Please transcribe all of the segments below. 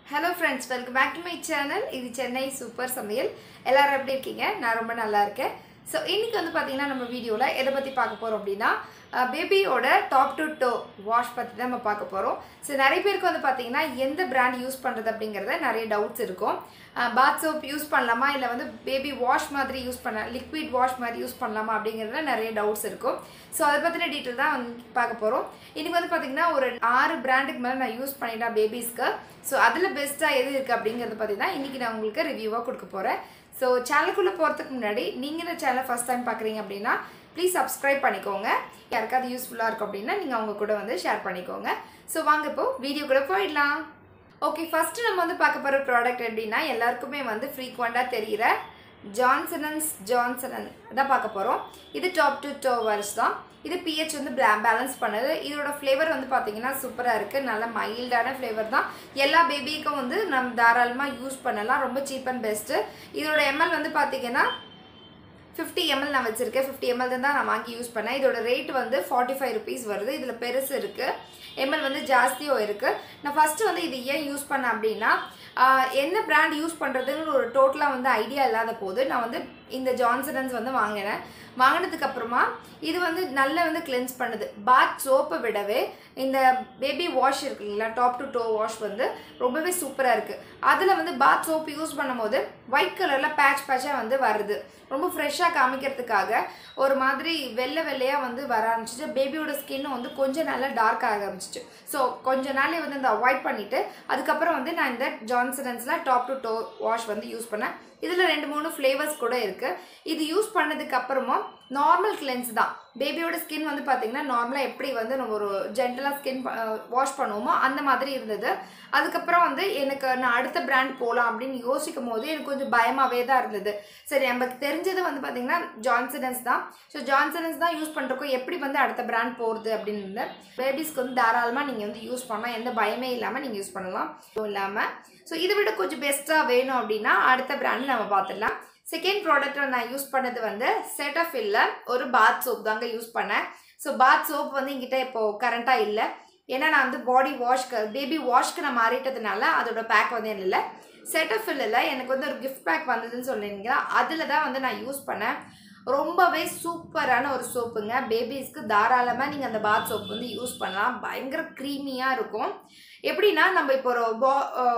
hello friends welcome back to my channel இது Chennai super சமையல் எல்லாரும் எப்படி இருக்கீங்க நான் ரொம்ப நல்லா இருக்கேன் ஸோ இன்னைக்கு வந்து பார்த்தீங்கன்னா நம்ம வீடியோவில் எதை பற்றி பார்க்க போகிறோம் அப்படின்னா பேபியோட டாப் டு டோ வாஷ் பற்றி தான் நம்ம பார்க்க போகிறோம் ஸோ நிறைய பேருக்கு வந்து பார்த்தீங்கன்னா எந்த பிராண்ட் யூஸ் பண்ணுறது அப்படிங்கிறத நிறைய டவுட்ஸ் இருக்கும் பாத் சோப் யூஸ் பண்ணலாமா இல்லை வந்து பேபி வாஷ் மாதிரி யூஸ் பண்ண லிக்விட் வாஷ் மாதிரி யூஸ் பண்ணலாமா அப்படிங்கிறதுல நிறைய டவுட்ஸ் இருக்கும் ஸோ அதை பற்றின டீட்டெயில் தான் வந்து பார்க்க போகிறோம் இன்றைக்கி வந்து பார்த்தீங்கன்னா ஒரு ஆறு பிராண்டுக்கு மேலே நான் யூஸ் பண்ணிட்டேன் பேபிஸ்க்கு ஸோ அதில் பெஸ்ட்டாக எது இருக்குது அப்படிங்கிறத பற்றி தான் இன்றைக்கி நான் உங்களுக்கு ரிவ்யூவாக கொடுக்க போகிறேன் ஸோ சேனலுக்குள்ளே போகிறதுக்கு முன்னாடி நீங்கள் இந்த சேனலை ஃபஸ்ட் டைம் பார்க்குறீங்க அப்படின்னா ப்ளீஸ் சப்ஸ்கிரைப் பண்ணிக்கோங்க யாருக்காவது யூஸ்ஃபுல்லாக இருக்கும் அப்படின்னா நீங்கள் அவங்க கூட வந்து ஷேர் பண்ணிக்கோங்க ஸோ வாங்க இப்போ வீடியோ கூட போயிடலாம் ஓகே ஃபஸ்ட்டு நம்ம வந்து பார்க்க போகிற ப்ராடக்ட் எப்படின்னா எல்லாருக்குமே வந்து ஃப்ரீக்வெண்ட்டாக தெரிகிற ஜான்சனன்ஸ் ஜான்சனன் தான் பார்க்க போகிறோம் இது டாப் டு டோ வர்ஸ் தான் இது பிஹெச் வந்து பேலன்ஸ் பண்ணுது இதோட ஃப்ளேவர் வந்து பார்த்தீங்கன்னா சூப்பராக இருக்குது நல்ல மைல்டான ஃப்ளேவர் தான் எல்லா பேபிக்கும் வந்து நம்ம தாராளமாக யூஸ் பண்ணலாம் ரொம்ப சீப் அண்ட் பெஸ்ட்டு இதோட எம்எல் வந்து பார்த்தீங்கன்னா ஃபிஃப்டி எம்எல் நான் வச்சுருக்கேன் ஃபிஃப்டி எம்எல் தான் நான் வாங்கி யூஸ் பண்ணேன் இதோட ரேட் வந்து ஃபார்ட்டி ஃபைவ் ருபீஸ் வருது இதில் பெருசு இருக்குது எம்எல் வந்து ஜாஸ்தியும் இருக்குது நான் ஃபஸ்ட்டு வந்து இது ஏன் யூஸ் பண்ணேன் அப்படின்னா என்ன பிராண்ட் யூஸ் பண்ணுறதுன்னு ஒரு டோட்டலாக வந்து ஐடியா இல்லாத போது நான் வந்து இந்த ஜான்சனன்ஸ் வந்து வாங்கினேன் வாங்கினதுக்கு அப்புறமா இது வந்து நல்லா வந்து கிளென்ஸ் பண்ணுது பாத் சோப்பை விடவே இந்த பேபி வாஷ் இருக்கு இல்லைங்களா டாப் டு டோ வாஷ் வந்து ரொம்பவே சூப்பராக இருக்குது அதில் வந்து பாத் சோப் யூஸ் பண்ணும்போது ஒயிட் கலரில் பேட்ச் பேட்சாக வந்து வருது ரொம்ப ஃப்ரெஷ்ஷாக காமிக்கிறதுக்காக ஒரு மாதிரி வெள்ளை வெள்ளையாக வந்து வர ஆரம்பிச்சிச்சு பேபியோட ஸ்கின்னும் வந்து கொஞ்சம் நல்லா டார்க் ஆக ஆரம்பிச்சிச்சு ஸோ கொஞ்ச நாளே வந்து இந்த அவாய்ட் பண்ணிவிட்டு அதுக்கப்புறம் வந்து நான் இந்த ஜான்சனன்ஸில் டாப் டு டோ வாஷ் வந்து யூஸ் பண்ணேன் இதில் ரெண்டு மூணு ஃப்ளேவர்ஸ் கூட இருக்குது இது யூஸ் பண்ணதுக்கு அப்புறமா நார்மல் கிளென்ஸ் தான் பேபியோட ஸ்கின் வந்து பார்த்திங்கன்னா நார்மலாக எப்படி வந்து நம்ம ஒரு ஜென்டலாக ஸ்கின் வாஷ் பண்ணுவோமோ அந்த மாதிரி இருந்தது அதுக்கப்புறம் வந்து எனக்கு நான் அடுத்த பிராண்ட் போகலாம் அப்படின்னு யோசிக்கும் போது எனக்கு கொஞ்சம் பயமாகவே தான் இருந்தது சரி நமக்கு தெரிஞ்சது வந்து பார்த்திங்கன்னா ஜான்சனன்ஸ் தான் ஸோ ஜான்சனன்ஸ் தான் யூஸ் பண்ணுறக்கோ எப்படி வந்து அடுத்த பிராண்ட் போகிறது அப்படின்னு பேபிஸ்க்கு வந்து தாராளமாக நீங்கள் வந்து யூஸ் பண்ணலாம் எந்த பயமே இல்லாமல் நீங்கள் யூஸ் பண்ணலாம் இல்லாமல் ஸோ இதை விட கொஞ்சம் பெஸ்ட்டாக வேணும் அப்படின்னா அடுத்த பிராண்ட் நம்ம பார்த்துடலாம் செகண்ட் ப்ராடக்ட்டில் நான் யூஸ் பண்ணது வந்து செட்டஃபில்ல ஒரு பாத் சோப் தாங்க யூஸ் பண்ணேன் ஸோ பாத் சோப் வந்து எங்கிட்ட இப்போது கரண்ட்டாக இல்லை ஏன்னா நான் வந்து பாடி வாஷ்க்கு பேபி வாஷ்க்கு நான் மாறிட்டதுனால அதோட பேக் வந்து என்ன இல்லை செட்டஃபில்லில் எனக்கு வந்து ஒரு கிஃப்ட் பேக் வந்ததுன்னு சொல்லியிருந்தீங்க அதில் தான் வந்து நான் யூஸ் பண்ணேன் ரொம்பவே சூப்பரான ஒரு சோப்புங்க பேபிஸ்க்கு தாராளமாக நீங்கள் அந்த பாத் சோப் வந்து யூஸ் பண்ணலாம் பயங்கர க்ரீமியாக இருக்கும் எப்படின்னா நம்ம இப்போ ஒரு பா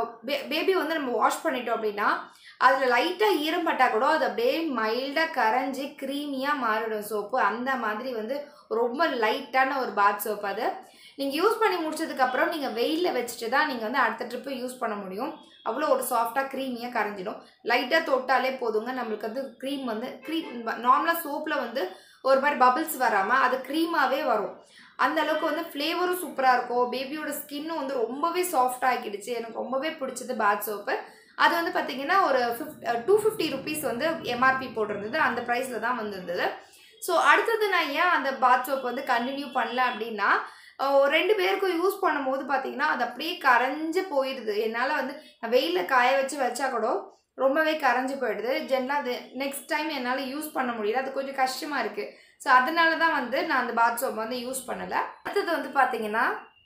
பேபி வந்து நம்ம வாஷ் பண்ணிட்டோம் அப்படின்னா அதில் லைட்டாக ஈரம் பட்டால் கூட அது அப்படியே மைல்டாக கரைஞ்சி க்ரீமியாக மாறிடும் சோப்பு அந்த மாதிரி வந்து ரொம்ப லைட்டான ஒரு பாத் சோப் அது நீங்கள் யூஸ் பண்ணி முடிச்சதுக்கப்புறம் நீங்கள் வெயிலில் வச்சுட்டு தான் நீங்கள் வந்து அடுத்த ட்ரிப்பு யூஸ் பண்ண முடியும் அவ்வளோ ஒரு சாஃப்டாக க்ரீமியாக கரைஞ்சிடும் லைட்டாக தொட்டாலே போதுங்க நம்மளுக்கு வந்து க்ரீம் வந்து க்ரீம் நார்மலாக சோப்பில் வந்து ஒரு மாதிரி பபிள்ஸ் வராமல் அது க்ரீமாகவே வரும் அந்த அளவுக்கு வந்து ஃப்ளேவரும் சூப்பராக இருக்கும் பேபியோட ஸ்கின்னும் வந்து ரொம்பவே சாஃப்ட் ஆகிடுச்சு எனக்கு ரொம்பவே பிடிச்சது பாத் சோப்பு அது வந்து பார்த்திங்கன்னா ஒரு ஃபிஃப்ட் டூ ஃபிஃப்டி ருபீஸ் வந்து எம்ஆர்பி போட்டிருந்தது அந்த ப்ரைஸில் தான் வந்திருந்தது ஸோ அடுத்தது நான் ஏன் அந்த பாத் சோப் வந்து கண்டினியூ பண்ணல அப்படின்னா ரெண்டு பேருக்கும் யூஸ் பண்ணும்போது பார்த்தீங்கன்னா அது அப்படியே கரைஞ்சு போயிடுது என்னால் வந்து நான் வெயிலில் காய வச்சு வச்சா கூட ரொம்பவே கரைஞ்சி போயிடுது ஜென்ரலாக அது நெக்ஸ்ட் டைம் என்னால் யூஸ் பண்ண முடியல அது கொஞ்சம் கஷ்டமாக இருக்குது ஸோ அதனால தான் வந்து நான் அந்த பாத் சோப் வந்து யூஸ் பண்ணலை அடுத்தது வந்து பார்த்தீங்கன்னா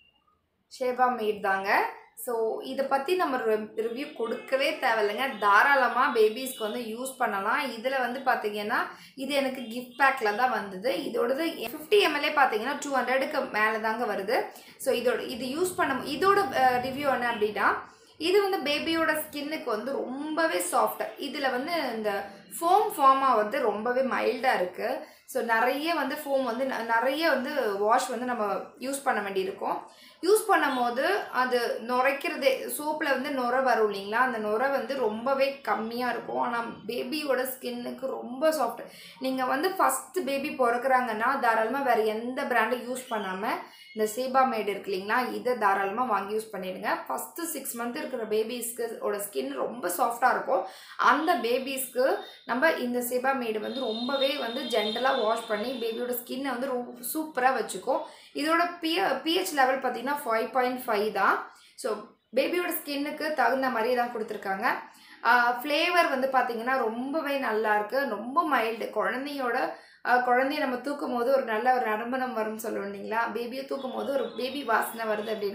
ஷேபா மேட் தாங்க ஸோ இதை பற்றி நம்ம ரிவ்யூ கொடுக்கவே தேவையில்லைங்க தாராளமாக பேபிஸ்க்கு வந்து யூஸ் பண்ணலாம் இதில் வந்து பார்த்தீங்கன்னா இது எனக்கு கிஃப்ட் பேக்கில் தான் வந்தது இதோடது ஃபிஃப்டி எம்எல்ஏ பார்த்தீங்கன்னா டூ ஹண்ட்ரடுக்கு மேலே தாங்க வருது ஸோ இதோட இது யூஸ் பண்ண இதோட ரிவ்யூ என்ன அப்படின்னா இது வந்து பேபியோட ஸ்கின்னுக்கு வந்து ரொம்பவே சாஃப்ட் இதில் வந்து இந்த ஃபோம் ஃபார்மாக வந்து ரொம்பவே மைல்டாக இருக்குது ஸோ நிறைய வந்து ஃபோம் வந்து நிறைய வந்து வாஷ் வந்து நம்ம யூஸ் பண்ண வேண்டியிருக்கும் யூஸ் பண்ணும் போது அது நுரைக்கிறதே சோப்பில் வந்து நுரை வரும் இல்லைங்களா அந்த நுரை வந்து ரொம்பவே கம்மியாக இருக்கும் ஆனால் பேபியோட ஸ்கின்னுக்கு ரொம்ப சாஃப்ட் நீங்கள் வந்து ஃபஸ்ட்டு பேபி பிறக்கிறாங்கன்னா தாராளமாக வேறு எந்த பிராண்டும் யூஸ் பண்ணாமல் இந்த சேபா மேடு இருக்கு இல்லைங்களா இதை தாராளமாக வாங்கி யூஸ் பண்ணிடுங்க ஃபஸ்ட்டு சிக்ஸ் மந்த் இருக்கிற பேபிஸ்க்கு ஓட ஸ்கின் ரொம்ப சாஃப்டாக இருக்கும் அந்த பேபிஸ்க்கு நம்ம இந்த சேபா மேடு வந்து ரொம்பவே வந்து ஜென்டலாக வாஷ் பண்ணி பேபியோட ஸ்கின்னை வந்து ரொம்ப சூப்பராக வச்சுக்கும் இதோட பிஹ பிஹெச் லெவல் பார்த்தீங்கன்னா ஃபைவ் பாயிண்ட் ஃபைவ் தான் ஸோ பேபியோட ஸ்கின்னுக்கு தகுந்த மாதிரி தான் கொடுத்துருக்காங்க ஃப்ளேவர் வந்து பார்த்திங்கன்னா ரொம்பவே நல்லாயிருக்கு ரொம்ப மைல்டு குழந்தையோட குழந்தைய நம்ம தூக்கும் போது ஒரு நல்ல ஒரு நறுமணம் வரும்னு சொல்லுவோம் இல்லைங்களா பேபியை தூக்கும் போது ஒரு பேபி வாசனை வருது அப்படின்னா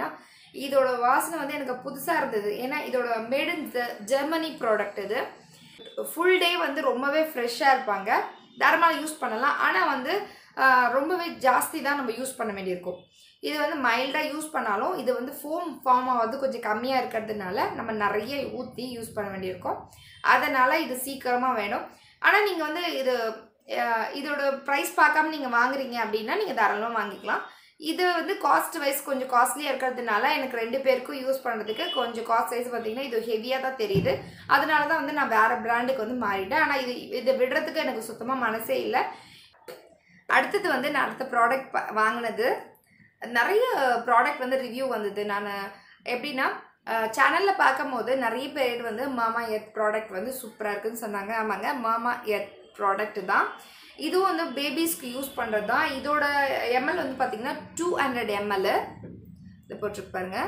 இதோட வாசனை வந்து எனக்கு புதுசாக இருந்தது ஏன்னா இதோட மேட் இன் ஜெர்மனி ப்ராடக்ட் இது ஃபுல் டே வந்து ரொம்பவே ஃப்ரெஷ்ஷாக இருப்பாங்க தாராளமாக யூஸ் பண்ணலாம் ஆனால் வந்து ஆஹ், ரொம்பவே ஜாஸ்தி தான் நம்ம யூஸ் பண்ண வேண்டியிருக்கும் இது வந்து மைல்டாக யூஸ் பண்ணாலும் இது வந்து ஃபோம் ஃபார்ம் ஆகிறது கொஞ்சம் கம்மியாக இருக்கிறதுனால நம்ம நிறைய ஊற்றி யூஸ் பண்ண வேண்டியிருக்கும் அதனால் இது சீக்கிரமாக வேணும் ஆனால் நீங்கள் வந்து இது அஹ், இதோட ப்ரைஸ் பார்க்காம நீங்கள் வாங்குறீங்க அப்படின்னா நீங்கள் தாராளமாக வாங்கிக்கலாம் இது வந்து காஸ்ட் வைஸ் கொஞ்சம் காஸ்ட்லியாக இருக்கிறதுனால எனக்கு ரெண்டு பேருக்கும் யூஸ் பண்ணுறதுக்கு கொஞ்சம் காஸ்ட் வைஸ் பார்த்தீங்கன்னா இது ஹெவியாக தான் தெரியுது அதனால தான் வந்து நான் வேறு பிராண்டுக்கு வந்து மாறிட்டேன் ஆனால் இது இதை விடுறதுக்கு எனக்கு சுத்தமாக மனசே இல்லை அடுத்தது வந்து நான் அடுத்த ப்ராடக்ட் வாங்கினது நிறைய ப்ராடக்ட் வந்து ரிவ்யூ வந்தது நான் எப்படின்னா சேனலில் பார்க்கும்போது நிறைய பேர் வந்து மாமா எர்த் ப்ராடக்ட் வந்து சூப்பராக இருக்குன்னு சொன்னாங்க ஆமாங்க மாமா எர்த் ப்ராடக்ட் தான் இதுவும் வந்து பேபிஸ்க்கு யூஸ் பண்ணுறது தான் இதோட எம்எல் வந்து பார்த்தீங்கன்னா டூ ஹண்ட்ரட் எம்எல் இது போட்டிருக்கு பாருங்க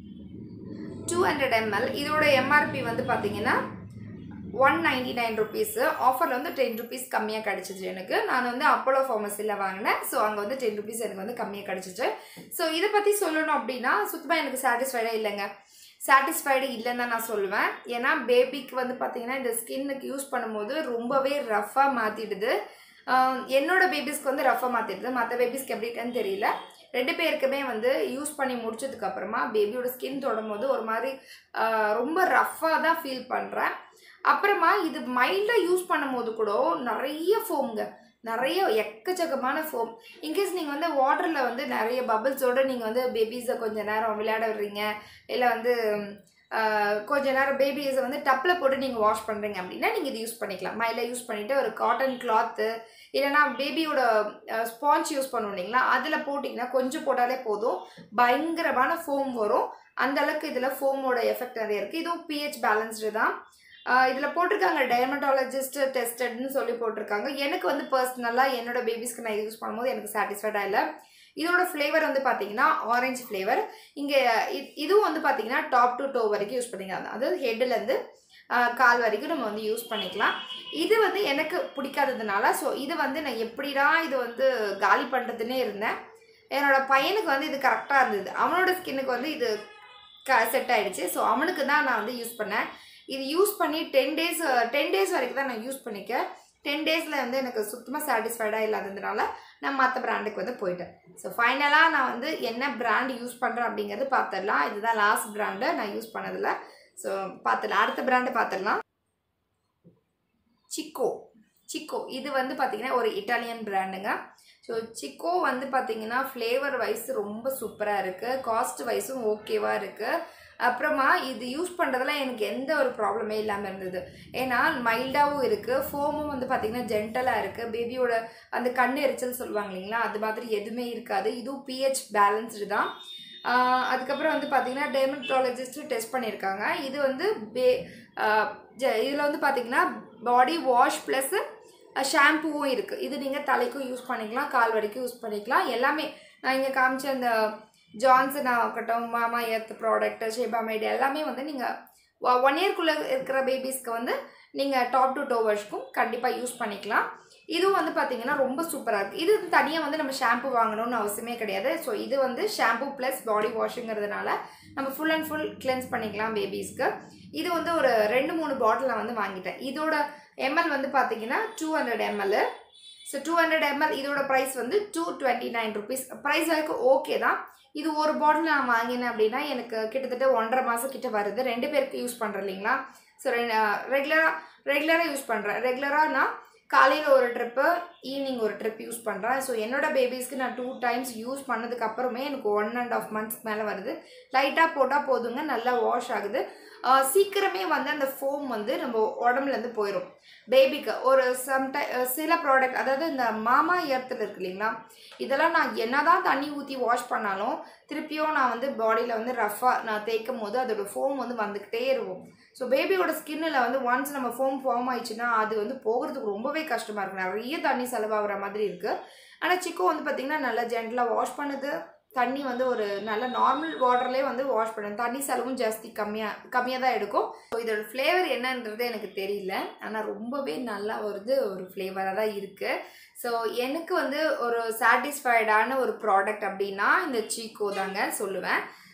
டூ ஹண்ட்ரட் எம்எல் இதோட எம்ஆர்பி வந்து பார்த்தீங்கன்னா ஒன் நைன்டி நைன் ருபீஸு ஆஃபரில் வந்து டென் ருபீஸ் கம்மியாக கிடச்சிச்சு எனக்கு நான் வந்து அப்போலோ ஃபார்மஸியில் வாங்கினேன் ஸோ அங்கே வந்து டென் ருபீஸ் எனக்கு வந்து கம்மியாக கிடச்சிச்சு ஸோ இதை பற்றி சொல்லணும் அப்படின்னா சுத்தமாக எனக்கு சாட்டிஸ்ஃபைடாக இல்லைங்க சாட்டிஸ்ஃபைடு இல்லைன்னு தான் நான் சொல்லுவேன் ஏன்னா பேபிக்கு வந்து பார்த்தீங்கன்னா இந்த ஸ்கின்னுக்கு யூஸ் பண்ணும்போது ரொம்பவே ரஃப்பாக மாற்றிடுது என்னோட பேபிஸ்க்கு வந்து ரஃப்பாக மாற்றிடுது மற்ற பேபிஸ்க்கு எப்படி இருக்குன்னு தெரியல ரெண்டு பேருக்குமே வந்து யூஸ் பண்ணி முடிச்சதுக்கு அப்புறமா பேபியோட ஸ்கின் தொடும்போது ஒரு மாதிரி ஆஹ், ரொம்ப ரஃப்பாக தான் ஃபீல் பண்ணுறேன் அப்புறமா இது மைல்டாக யூஸ் பண்ணும்போது கூட நிறைய ஃபோம்ங்க நிறைய எக்கச்சக்கமான ஃபோம் இன்கேஸ் நீங்கள் வந்து வாட்டரில் வந்து நிறைய பபிள்ஸோடு நீங்கள் வந்து பேபிஸை கொஞ்ச நேரம் விளையாட விடுறீங்க இல்லை வந்து ஆஹ், கொஞ்ச நேரம் பேபிஸை வந்து டப்பில் போட்டு நீங்கள் வாஷ் பண்ணுறீங்க அப்படின்னா நீங்கள் இது யூஸ் பண்ணிக்கலாம் மைல்டாக யூஸ் பண்ணிவிட்டு ஒரு காட்டன் கிளாத்து இல்லைனா பேபியோட ஸ்பாஞ்ச் யூஸ் பண்ணுவோம் இல்லைங்களா அதில் போட்டிங்கன்னா கொஞ்சம் போட்டாலே போதும் பயங்கரமான ஃபோம் வரும் அந்த அளவுக்கு இதில் ஃபோமோட எஃபெக்ட் நிறைய இருக்குது இதுவும் பிஹெச் பேலன்ஸ்டு தான் இதில் போட்டிருக்காங்க டெர்மட்டாலஜிஸ்ட் டெஸ்டட்னு சொல்லி போட்டிருக்காங்க எனக்கு வந்து பர்சனலாக என்னோட பேபிஸ்க்கு நான் யூஸ் பண்ணும்போது எனக்கு சாட்டிஸ்ஃபைடாக இல்லை இதோட ஃப்ளேவர் வந்து பார்த்தீங்கன்னா ஆரஞ்சு ஃப்ளேவர் இங்கே இதுவும் வந்து பார்த்தீங்கன்னா டாப் டு டோ வரைக்கும் யூஸ் பண்ணிக்கலாம் அதாவது ஹெட்லேருந்து கால் வரைக்கும் நம்ம வந்து யூஸ் பண்ணிக்கலாம் இது வந்து எனக்கு பிடிக்காததுனால ஸோ இது வந்து நான் எப்படிடா இது வந்து காலி பண்ணுறதுன்னே இருந்தேன் என்னோட பையனுக்கு வந்து இது கரெக்டாக இருந்தது அவனோட ஸ்கின்னுக்கு வந்து இது க செட் ஆயிடுச்சு ஸோ அவனுக்கு தான் நான் வந்து யூஸ் பண்ணேன் இது யூஸ் பண்ணி டென் டேஸ் டென் டேஸ் வரைக்கும் தான் நான் யூஸ் பண்ணிக்க டென் டேஸில் வந்து எனக்கு சுத்தமாக சாட்டிஸ்ஃபைடாக இல்லாததுனால நான் மற்ற பிராண்டுக்கு வந்து போயிட்டேன் ஸோ ஃபைனலாக நான் வந்து என்ன பிராண்ட் யூஸ் பண்ணுறேன் அப்படிங்கிறது பார்த்துடலாம் இதுதான் லாஸ்ட் பிராண்டு நான் யூஸ் பண்ணதில்ல ஸோ பார்த்துடலாம் அடுத்த பிராண்டு பார்த்துடலாம் சிக்கோ சிக்கோ இது வந்து பார்த்திங்கன்னா ஒரு இட்டாலியன் பிராண்டுங்க ஸோ சிக்கோ வந்து பார்த்திங்கன்னா ஃப்ளேவர் வைஸ் ரொம்ப சூப்பராக இருக்குது காஸ்ட் வைஸும் ஓகேவாக இருக்குது அப்புறமா இது யூஸ் பண்ணுறதுல எனக்கு எந்த ஒரு ப்ராப்ளமே இல்லாமல் இருந்தது ஏன்னா மைல்டாகவும் இருக்குது ஃபோமும் வந்து பார்த்திங்கன்னா ஜென்டலாக இருக்குது பேபியோட அந்த கண் எரிச்சல் சொல்லுவாங்க இல்லைங்களா அது மாதிரி எதுவுமே இருக்காது இதுவும் பிஹெச் பேலன்ஸ்டு தான் ஆஹ் அதுக்கப்புறம் வந்து பார்த்தீங்கன்னா டெர்மட்டாலஜிஸ்ட்டு டெஸ்ட் பண்ணியிருக்காங்க இது வந்து பே இதில் வந்து பார்த்தீங்கன்னா பாடி வாஷ் ப்ளஸ் ஷாம்புவும் இருக்குது இது நீங்கள் தலைக்கும் யூஸ் பண்ணிக்கலாம் கால் வரைக்கும் யூஸ் பண்ணிக்கலாம் எல்லாமே நான் இங்கே காமிச்ச அந்த ஜான்சன் ஆகட்டும் மாமா எர்த் ப்ராடக்ட் ஷேபாமைடு எல்லாமே வந்து நீங்கள் ஒன் இயர்க்குள்ளே இருக்கிற பேபிஸ்க்கு வந்து நீங்கள் டாப் டு டோ வாஷ்க்கும் கண்டிப்பாக யூஸ் பண்ணிக்கலாம் இதுவும் வந்து பார்த்தீங்கன்னா ரொம்ப சூப்பராக இருக்குது இது தனியாக வந்து நம்ம ஷாம்பு வாங்கணும்னு அவசியமே கிடையாது ஸோ இது வந்து ஷாம்பு ப்ளஸ் பாடி வாஷுங்கிறதுனால நம்ம ஃபுல் அண்ட் ஃபுல் கிளென்ஸ் பண்ணிக்கலாம் பேபிஸ்க்கு இது வந்து ஒரு ரெண்டு மூணு பாட்டில் நான் வந்து வாங்கிட்டேன் இதோட எம்எல் வந்து பார்த்தீங்கன்னா two hundred ML so two hundred ML இதோட ப்ரைஸ் வந்து two twenty nine rupees price வரைக்கும் ஓகே தான் இது ஒரு பாட்டில் நான் வாங்கினேன் அப்படின்னா எனக்கு கிட்டத்தட்ட ஒன்றரை மாதம் கிட்ட வருது ரெண்டு பேருக்கு யூஸ் பண்ணுறேன் இல்லைங்களா ஸோ ரெகுலராக ரெகுலராக யூஸ் பண்ணுறேன் ரெகுலராக நான் காலையில் ஒரு ட்ரிப்பு ஈவினிங் ஒரு ட்ரிப் யூஸ் பண்ணுறேன் ஸோ என்னோட பேபிஸ்க்கு நான் டூ டைம்ஸ் யூஸ் பண்ணதுக்கு அப்புறமே எனக்கு ஒன் அண்ட் ஆஃப் மந்த்ஸ்க்கு மேலே வருது லைட்டாக போட்டால் போதுங்க நல்லா வாஷ் ஆகுது ஆஹ் சீக்கிரமே வந்து அந்த ஃபோம் வந்து நம்ம உடம்புலேருந்து போயிடும் பேபிக்கு ஒரு சம்டை சில ப்ராடக்ட் அதாவது இந்த மாமா எர்த்தில் இருக்கு இல்லைங்களா இதெல்லாம் நான் என்னதான் தண்ணி ஊற்றி வாஷ் பண்ணாலும் திருப்பியும் நான் வந்து பாடியில் வந்து ரஃபாக நான் தேய்க்கும் போது அதோட ஃபோம் வந்து வந்துக்கிட்டே இருக்கும் ஸோ பேபியோட ஸ்கின்னில் வந்து ஒன்ஸ் நம்ம ஃபோம் ஃபார்ம் ஆயிடுச்சுன்னா அது வந்து போகிறதுக்கு ரொம்பவே கஷ்டமாக இருக்குது நிறைய தண்ணி செலவாகிற மாதிரி இருக்குது ஆனால் சிக்கோ வந்து பார்த்திங்கன்னா நல்லா ஜென்டலாக வாஷ் பண்ணுது தண்ணி வந்து ஒரு நல்ல நார்மல் வாட்டர்லேயே வந்து வாஷ் பண்ணுது தண்ணி செலவும் ஜாஸ்தி கம்மியாக கம்மியாக தான் எடுக்கும் ஸோ இதோட ஃப்ளேவர் என்னன்றது எனக்கு தெரியல ஆனால் ரொம்பவே நல்லா வருது ஒரு ஃப்ளேவராக தான் இருக்குது ஸோ எனக்கு வந்து ஒரு சாட்டிஸ்ஃபைடான ஒரு ப்ராடக்ட் அப்படின்னா இந்த சீக்கோ தாங்க சொல்லுவேன்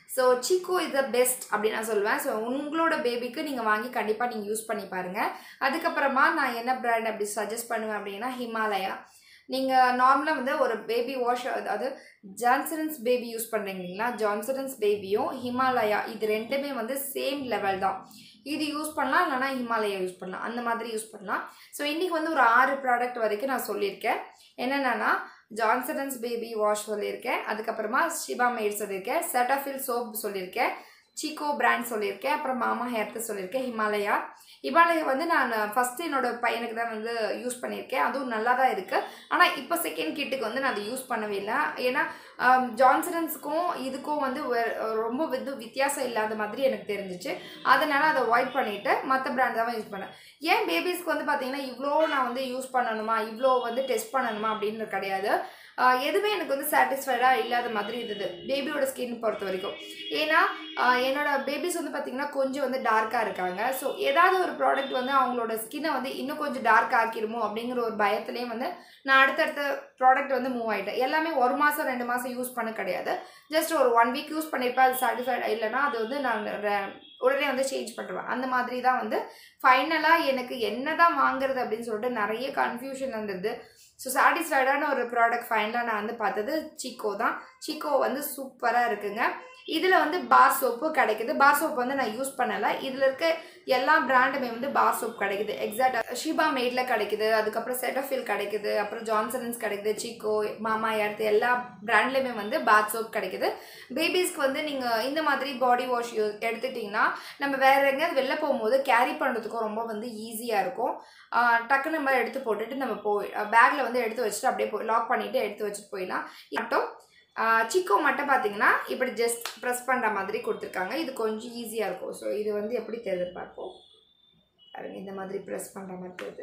so Chicco is the best அப்படின்னு நான் சொல்லுவேன் ஸோ உங்களோட பேபிக்கு நீங்கள் வாங்கி கண்டிப்பாக நீங்கள் யூஸ் பண்ணி பாருங்கள் அதுக்கப்புறமா நான் என்ன பிராண்ட் அப்படி சஜஸ்ட் பண்ணுவேன் அப்படின்னா ஹிமாலயா நீங்கள் நார்மலாக வந்து ஒரு பேபி வாஷ் அதாவது ஜான்சரன்ஸ் பேபி யூஸ் பண்ணுறீங்க இல்லைங்களா ஜான்சரன்ஸ் பேபியும் ஹிமாலயா இது ரெண்டுமே வந்து சேம் லெவல் தான் இது யூஸ் பண்ணலாம் இல்லைனா ஹிமாலயா யூஸ் பண்ணலாம் அந்த மாதிரி யூஸ் பண்ணலாம் ஸோ இன்றைக்கி வந்து ஒரு ஆறு ப்ராடக்ட் வரைக்கும் நான் சொல்லியிருக்கேன் என்னென்னா ஜான்சரன்ஸ் பேபி வாஷ் சொல்லியிருக்கேன் அதுக்கப்புறமா ஷிபா மேட் சொல்லியிருக்கேன் செட்டாஃபில் சோப் சொல்லியிருக்கேன் சிக்கோ பிராண்ட் சொல்லியிருக்கேன் அப்புறம் மாமா ஹேர்த்து சொல்லியிருக்கேன் ஹிமாலயா ஹிமாலயா வந்து நான் ஃபஸ்ட்டு என்னோட பையனுக்கு தான் வந்து யூஸ் பண்ணியிருக்கேன் அதுவும் நல்லா தான் இருக்குது ஆனால் இப்போ செகண்ட் கிட்டுக்கு வந்து நான் அதை யூஸ் பண்ணவே இல்லை ஏன்னா ஜான்சரன்ஸுக்கும் இதுக்கும் வந்து ரொம்ப வந்து வித்தியாசம் இல்லாத மாதிரி எனக்கு தெரிஞ்சிச்சு அதனால் அதை அவாய்ட் பண்ணிவிட்டு மற்ற பிராண்ட் தான் யூஸ் பண்ணேன் ஏன் பேபிஸ்க்கு வந்து பார்த்தீங்கன்னா இவ்வளோ நான் வந்து யூஸ் பண்ணணுமா இவ்வளோ வந்து டெஸ்ட் பண்ணணுமா அப்படின்னு கிடையாது எதுவுமே எனக்கு வந்து சாட்டிஸ்ஃபைடாக இல்லாத மாதிரி இருந்தது பேபியோட ஸ்கின் பொறுத்த வரைக்கும் ஏன்னா என்னோட பேபிஸ் வந்து பார்த்திங்கன்னா கொஞ்சம் வந்து டார்க்காக இருக்காங்க ஸோ ஏதாவது ஒரு ப்ராடக்ட் வந்து அவங்களோட ஸ்கின்னை வந்து இன்னும் கொஞ்சம் டார்க் ஆக்கிடுமோ அப்படிங்கிற ஒரு பயத்துலேயே வந்து நான் அடுத்தடுத்த ப்ராடக்ட் வந்து மூவ் ஆகிட்டேன் எல்லாமே ஒரு மாதம் ரெண்டு மாதம் யூஸ் பண்ண கிடையாது ஜஸ்ட் ஒரு ஒன் வீக் யூஸ் பண்ணியிருப்பேன் அது சாட்டிஸ்ஃபைட் இல்லைன்னா அது வந்து நான் உடனே வந்து சேஞ்ச் பண்ணுவேன் அந்த மாதிரி தான் வந்து ஃபைனலாக எனக்கு என்ன தான் வாங்குறது அப்படின்னு சொல்லிட்டு நிறைய கன்ஃபியூஷன் இருந்தது ஸோ சாட்டிஸ்ஃபைடான ஒரு ப்ராடக்ட் ஃபைனலாக நான் வந்து பார்த்தது சிக்கோ தான் சிக்கோ வந்து சூப்பராக இருக்குங்க இதில் வந்து பார் சோப்பு கிடைக்குது பார் சோப் வந்து நான் யூஸ் பண்ணலை இதில் இருக்க எல்லா பிராண்டுமே வந்து பார் சோப் கிடைக்குது எக்ஸாக்ட் ஷிபா மேட்ல கிடைக்குது அதுக்கப்புறம் செட்டஃபில் கிடைக்குது அப்புறம் ஜான்சன்ஸ் கிடைக்குது சிக்கோ மாமா எர்த்து எல்லா பிராண்ட்லேயுமே வந்து பாத் சோப் கிடைக்குது பேபிஸ்க்கு வந்து நீங்கள் இந்த மாதிரி பாடி வாஷ் யூ எடுத்துட்டிங்கன்னா நம்ம வேற எங்கேயாவது வெளில போகும்போது கேரி பண்ணுறதுக்கும் ரொம்ப வந்து ஈஸியாக இருக்கும் டக்குன்னு நம்ம எடுத்து போட்டுட்டு நம்ம போய் பேக்கில் வந்து எடுத்து வச்சுட்டு அப்படியே போய் லாக் பண்ணிவிட்டு எடுத்து வச்சுட்டு போயிடலாம் மட்டும் சிக்கோ மட்டும் பார்த்தீங்கன்னா இப்படி ஜஸ்ட் ப்ரெஸ் பண்ணுற மாதிரி கொடுத்துருக்காங்க இது கொஞ்சம் ஈஸியாக இருக்கும் ஸோ இது வந்து எப்படி தெரியுது பார்ப்போம் பாருங்க இந்த மாதிரி ப்ரெஸ் பண்ணுற மாதிரி தெரியுது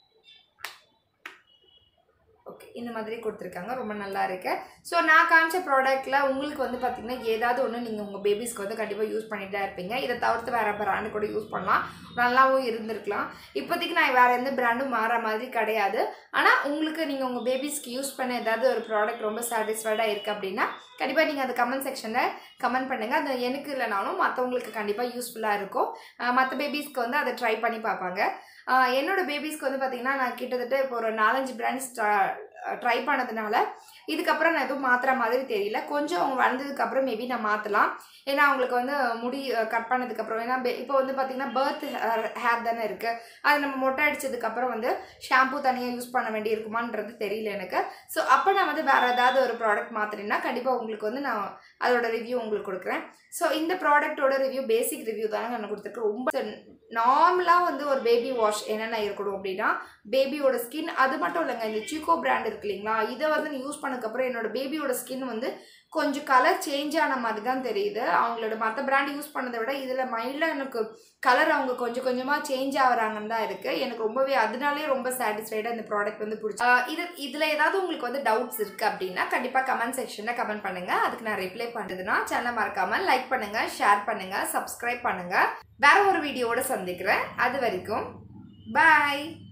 ஓகே இந்த மாதிரி கொடுத்துருக்காங்க ரொம்ப நல்லா இருக்கு ஸோ நான் காமிச்ச ப்ராடக்ட்டில் உங்களுக்கு வந்து பார்த்தீங்கன்னா ஏதாவது ஒன்று நீங்கள் உங்கள் பேபிஸ்க்கு வந்து கண்டிப்பாக யூஸ் பண்ணிட்டு தான் இருப்பீங்க இதை தவிர்த்து வேறு பிராண்டு கூட யூஸ் பண்ணலாம் நல்லாவும் இருந்திருக்கலாம் இப்போதைக்கு நான் வேறு எந்த பிராண்டும் மாற மாதிரி கிடையாது ஆனால் உங்களுக்கு நீங்கள் உங்கள் பேபிஸ்க்கு யூஸ் பண்ண ஏதாவது ஒரு ப்ராடக்ட் ரொம்ப சாட்டிஸ்ஃபைடாக இருக்குது அப்படின்னா கண்டிப்பாக நீங்கள் அந்த கமெண்ட் செக்ஷனில் கமெண்ட் பண்ணுங்கள் அது எனக்கு இல்லைனாலும் மற்றவங்களுக்கு கண்டிப்பாக யூஸ்ஃபுல்லாக இருக்கும் மற்ற பேபிஸ்க்கு வந்து அதை ட்ரை பண்ணி பார்ப்பாங்க என்னோட பேபிஸ்க்கு வந்து பார்த்திங்கன்னா நான் கிட்டத்தட்ட இப்போ ஒரு நாலஞ்சு பிராண்ட்ஸ் ட்ரை பண்ணதுனால இதுக்கப்புறம் நான் எதுவும் மாற்றுற மாதிரி தெரியல கொஞ்சம் அவங்க வளர்ந்ததுக்கப்புறம் மேபி நான் மாற்றலாம் ஏன்னா அவங்களுக்கு வந்து முடி கட் பண்ணதுக்கப்புறம் ஏன்னா இப்போ வந்து பார்த்திங்கன்னா பர்த் ஹேர் தானே இருக்குது அது நம்ம மொட்டை அடித்ததுக்கப்புறம் வந்து ஷாம்பூ தனியாக யூஸ் பண்ண வேண்டி இருக்குமான்றது தெரியல எனக்கு ஸோ அப்போ நான் வந்து வேறு ஏதாவது ஒரு ப்ராடக்ட் மாற்றினேன்னா கண்டிப்பாக உங்களுக்கு வந்து நான் அதோட ரிவ்யூ உங்களுக்கு கொடுக்குறேன் ஸோ இந்த ப்ராடக்ட்டோட ரிவ்யூ பேசிக் ரிவ்யூ தானே நான் கொடுத்துருக்கேன் ரொம்ப நார்மலாக வந்து ஒரு பேபி வாஷ் என்னென்ன இருக்கணும் அப்படின்னா பேபியோட ஸ்கின் அது மட்டும் இல்லைங்க இந்த சிக்கோ பிராண்ட் இருக்கு இல்லைங்களா இதை வந்து நீ யூஸ் பண்ணதுக்கப்புறம் என்னோட பேபியோட ஸ்கின் வந்து கொஞ்சம் கலர் சேஞ்ச் ஆன மாதிரி தான் தெரியுது அவங்களோட மற்ற பிராண்ட் யூஸ் பண்ணதை விட இதில் மைல்டாக எனக்கு கலர் அவங்க கொஞ்சம் கொஞ்சமாக சேஞ்ச் ஆகுறாங்கன்னு தான் இருக்குது எனக்கு ரொம்பவே அதனாலே ரொம்ப சாட்டிஸ்ஃபைடாக இந்த ப்ராடக்ட் வந்து பிடிச்சி இது இதில் ஏதாவது உங்களுக்கு வந்து டவுட்ஸ் இருக்குது அப்படின்னா கண்டிப்பாக கமெண்ட் செக்ஷனில் கமெண்ட் பண்ணுங்கள் அதுக்கு நான் ரிப்ளை பண்ணுறதுனா சேனல் மறக்காமல் லைக் பண்ணுங்கள் ஷேர் பண்ணுங்கள் சப்ஸ்கிரைப் பண்ணுங்கள் வேற ஒரு வீடியோவோட சந்திக்கிறேன் அது வரைக்கும் பாய்